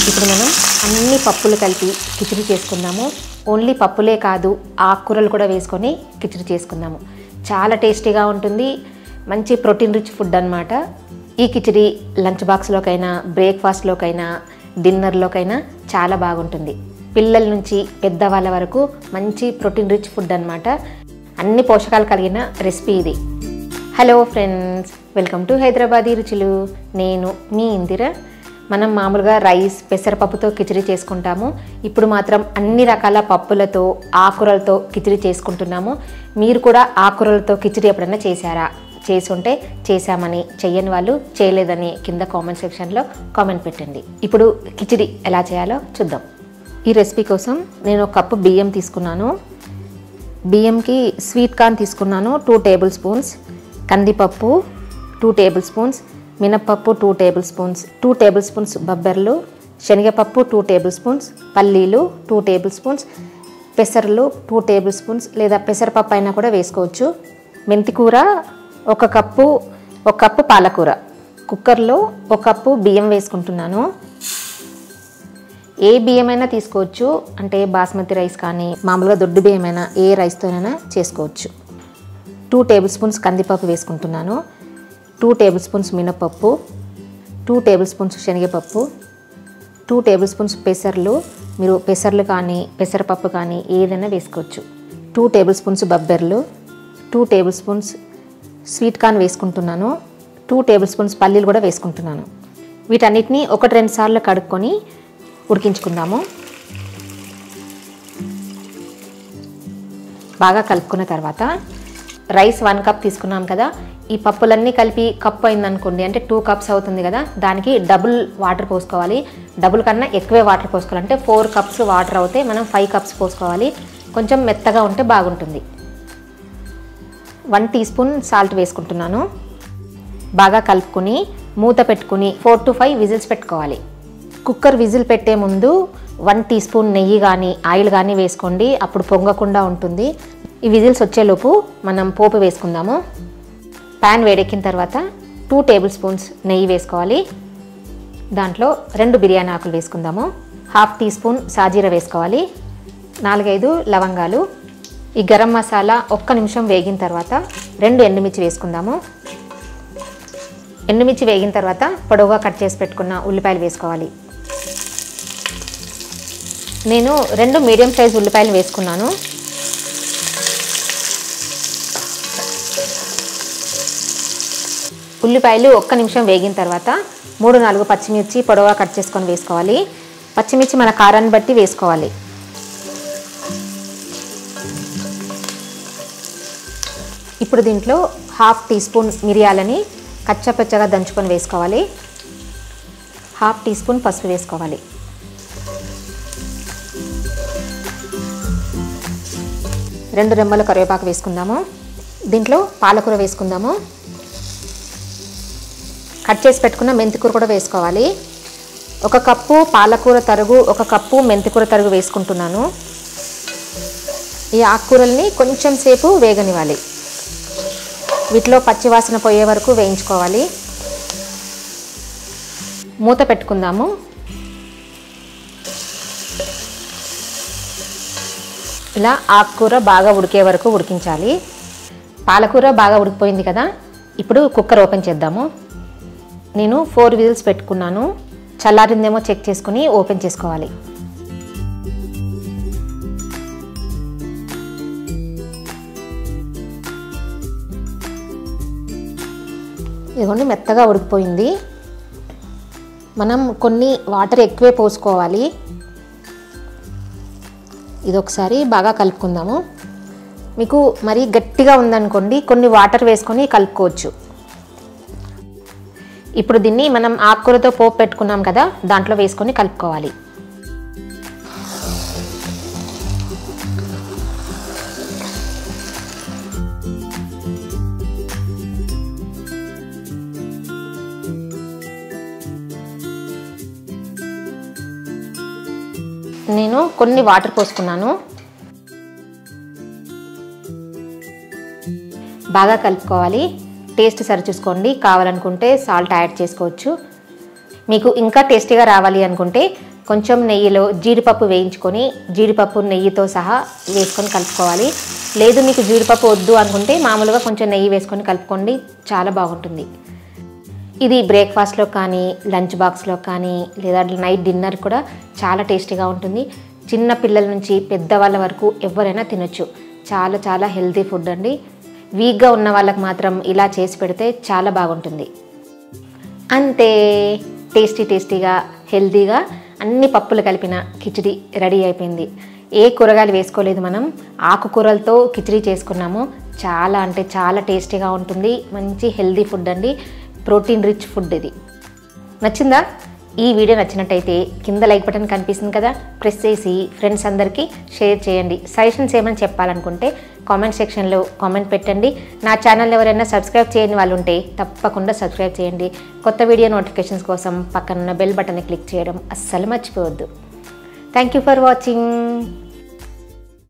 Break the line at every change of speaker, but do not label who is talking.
ఇప్పుడు మనం అన్ని పప్పులు కలిపి కిచిడి చేసుకుందాము ఓన్లీ పప్పులే కాదు ఆకుకూరలు కూడా వేసుకొని కిచిడి చేసుకుందాము చాలా టేస్టీగా ఉంటుంది మంచి ప్రోటీన్ రిచ్ ఫుడ్ అన్నమాట ఈ కిచిడి లంచ్ బాక్స్లోకైనా బ్రేక్ఫాస్ట్లోకైనా డిన్నర్లోకైనా చాలా బాగుంటుంది పిల్లల నుంచి పెద్దవాళ్ళ వరకు మంచి ప్రోటీన్ రిచ్ ఫుడ్ అన్నమాట అన్ని పోషకాలు కలిగిన రెసిపీ ఇది hello friends welcome to Hyderabadi రుచులు నేను మీ ఇందిర మనం మామూలుగా రైస్ పెసరపప్పుతో కిచిడి చేసుకుంటాము ఇప్పుడు మాత్రం అన్ని రకాల పప్పులతో ఆకురలతో కిచిడి చేసుకుంటున్నాము మీరు కూడా ఆకురలతో కిచిడి ఎప్పుడైనా చేశారా చేసి ఉంటే చేశామని చెయ్యని వాళ్ళు చేయలేదని కింద కామెంట్ సెక్షన్లో కామెంట్ పెట్టండి ఇప్పుడు కిచిడి ఎలా చేయాలో చూద్దాం ఈ రెసిపీ కోసం నేను ఒక కప్పు బియ్యం తీసుకున్నాను బియ్యంకి స్వీట్ కార్న్ తీసుకున్నాను టూ టేబుల్ స్పూన్స్ కందిపప్పు టూ టేబుల్ స్పూన్స్ మినప్పప్పు two tablespoons two tablespoons బొబ్బర్లు శనగపప్పు టూ టేబుల్ స్పూన్స్ పల్లీలు టూ టేబుల్ స్పూన్స్ పెసర్లు టూ టేబుల్ స్పూన్స్ లేదా పెసరపప్పు అయినా కూడా వేసుకోవచ్చు మెంతికూర ఒక కప్పు ఒక కప్పు పాలకూర కుక్కర్లో ఒక కప్పు బియ్యం వేసుకుంటున్నాను ఏ బియ్యమైనా తీసుకోవచ్చు అంటే బాస్మతి రైస్ కానీ మామూలుగా దొడ్డు బియ్యమైనా ఏ రైస్తోనైనా చేసుకోవచ్చు టూ టేబుల్ స్పూన్స్ కందిపప్పు వేసుకుంటున్నాను టూ టేబుల్ స్పూన్స్ మినపప్పు టూ టేబుల్ స్పూన్స్ శనగపప్పు టూ టేబుల్ స్పూన్స్ పెసర్లు మీరు పెసర్లు కానీ పెసరపప్పు కానీ ఏదైనా వేసుకోవచ్చు టూ టేబుల్ స్పూన్స్ బబ్బెర్లు two tablespoons sweet corn వేసుకుంటున్నాను టూ టేబుల్ స్పూన్స్ పల్లీలు కూడా వేసుకుంటున్నాను వీటన్నిటిని ఒకటి రెండు సార్లు కడుక్కొని ఉడికించుకుందాము బాగా కలుపుకున్న తర్వాత రైస్ వన్ కప్ తీసుకున్నాం కదా ఈ పప్పులన్నీ కలిపి కప్ అయిందనుకోండి అంటే టూ కప్స్ అవుతుంది కదా దానికి డబుల్ వాటర్ పోసుకోవాలి డబుల్ కన్నా ఎక్కువే వాటర్ పోసుకోవాలి అంటే ఫోర్ కప్స్ వాటర్ అవుతే మనం ఫైవ్ కప్స్ పోసుకోవాలి కొంచెం మెత్తగా ఉంటే బాగుంటుంది వన్ టీ స్పూన్ సాల్ట్ వేసుకుంటున్నాను బాగా కలుపుకొని మూత పెట్టుకుని ఫోర్ టు ఫైవ్ విజిల్స్ పెట్టుకోవాలి కుక్కర్ విజిల్ పెట్టే ముందు వన్ టీ స్పూన్ నెయ్యి కానీ ఆయిల్ కానీ వేసుకోండి అప్పుడు పొంగకుండా ఉంటుంది ఈ విజిల్స్ వచ్చేలోపు మనం పోపు వేసుకుందాము ప్యాన్ వేడెక్కిన తర్వాత టూ టేబుల్ స్పూన్స్ నెయ్యి వేసుకోవాలి దాంట్లో రెండు బిర్యానీ ఆకులు వేసుకుందాము హాఫ్ టీ స్పూన్ సాజీర వేసుకోవాలి నాలుగైదు లవంగాలు ఈ గరం మసాలా ఒక్క నిమిషం వేగిన తర్వాత రెండు ఎండుమిర్చి వేసుకుందాము ఎండుమిర్చి వేగిన తర్వాత పొడవుగా కట్ చేసి పెట్టుకున్న ఉల్లిపాయలు వేసుకోవాలి నేను రెండు మీడియం సైజ్ ఉల్లిపాయలు వేసుకున్నాను ఉల్లిపాయలు ఒక్క నిమిషం వేగిన తర్వాత మూడు నాలుగు పచ్చిమిర్చి పొడవుగా కట్ చేసుకొని వేసుకోవాలి పచ్చిమిర్చి మన కారాన్ని బట్టి వేసుకోవాలి ఇప్పుడు దీంట్లో హాఫ్ టీ స్పూన్ మిరియాలని కచ్చపచ్చగా దంచుకొని వేసుకోవాలి హాఫ్ టీ స్పూన్ పసుపు వేసుకోవాలి రెండు రెమ్మల కరివేపాకు వేసుకుందాము దీంట్లో పాలకూర వేసుకుందాము కట్ చేసి పెట్టుకున్న మెంతికూర కూడా వేసుకోవాలి ఒక కప్పు పాలకూర తరుగు ఒక కప్పు మెంతికూర తరుగు వేసుకుంటున్నాను ఈ ఆకుకూరల్ని కొంచెం సేపు వేగనివ్వాలి వీటిలో పచ్చివాసన పోయే వరకు వేయించుకోవాలి మూత పెట్టుకుందాము ఇలా ఆకుకూర బాగా ఉడికే వరకు ఉడికించాలి పాలకూర బాగా ఉడికిపోయింది కదా ఇప్పుడు కుక్కర్ ఓపెన్ చేద్దాము నేను ఫోర్ విజిల్స్ పెట్టుకున్నాను చల్లారిందేమో చెక్ చేసుకుని ఓపెన్ చేసుకోవాలి ఇదిగోండి మెత్తగా ఉడికిపోయింది మనం కొన్ని వాటర్ ఎక్కువే పోసుకోవాలి ఇది ఒకసారి బాగా కలుపుకుందాము మీకు మరీ గట్టిగా ఉందనుకోండి కొన్ని వాటర్ వేసుకొని కలుపుకోవచ్చు ఇప్పుడు దీన్ని మనం ఆకుకూరతో పోపు పెట్టుకున్నాం కదా దాంట్లో వేసుకొని కలుపుకోవాలి నేను కొన్ని వాటర్ పోసుకున్నాను బాగా కలుపుకోవాలి టేస్ట్ సరి చూసుకోండి కావాలనుకుంటే సాల్ట్ యాడ్ చేసుకోవచ్చు మీకు ఇంకా టేస్టీగా రావాలి అనుకుంటే కొంచెం నెయ్యిలో జీడిపప్పు వేయించుకొని జీడిపప్పు నెయ్యితో సహా వేసుకొని కలుపుకోవాలి లేదు మీకు జీడిపప్పు వద్దు అనుకుంటే మామూలుగా కొంచెం నెయ్యి వేసుకొని కలుపుకోండి చాలా బాగుంటుంది ఇది బ్రేక్ఫాస్ట్లో కానీ లంచ్ బాక్స్లో కానీ లేదా నైట్ డిన్నర్ కూడా చాలా టేస్టీగా ఉంటుంది చిన్న పిల్లల నుంచి పెద్దవాళ్ళ వరకు ఎవరైనా తినొచ్చు చాలా చాలా హెల్తీ ఫుడ్ అండి వీక్గా ఉన్న వాళ్ళకి మాత్రం ఇలా చేసి పెడితే చాలా బాగుంటుంది అంతే టేస్టీ టేస్టీగా హెల్తీగా అన్ని పప్పులు కలిపిన కిచిడి రెడీ అయిపోయింది ఏ కూరగాయలు వేసుకోలేదు మనం ఆకుకూరలతో కిచిడి చేసుకున్నాము చాలా అంటే చాలా టేస్టీగా ఉంటుంది మంచి హెల్తీ ఫుడ్ అండి ప్రోటీన్ రిచ్ ఫుడ్ ఇది నచ్చిందా ఈ వీడియో నచ్చినట్టయితే కింద లైక్ బటన్ కనిపిస్తుంది కదా ప్రెస్ చేసి ఫ్రెండ్స్ అందరికీ షేర్ చేయండి సజెషన్స్ ఏమైనా చెప్పాలనుకుంటే కామెంట్ సెక్షన్లో కామెంట్ పెట్టండి నా ఛానల్ ఎవరైనా సబ్స్క్రైబ్ చేయని వాళ్ళు ఉంటే తప్పకుండా సబ్స్క్రైబ్ చేయండి కొత్త వీడియో నోటిఫికేషన్స్ కోసం పక్కనున్న బెల్ బటన్ని క్లిక్ చేయడం అస్సలు మర్చిపోవద్దు థ్యాంక్ యూ ఫర్ వాచింగ్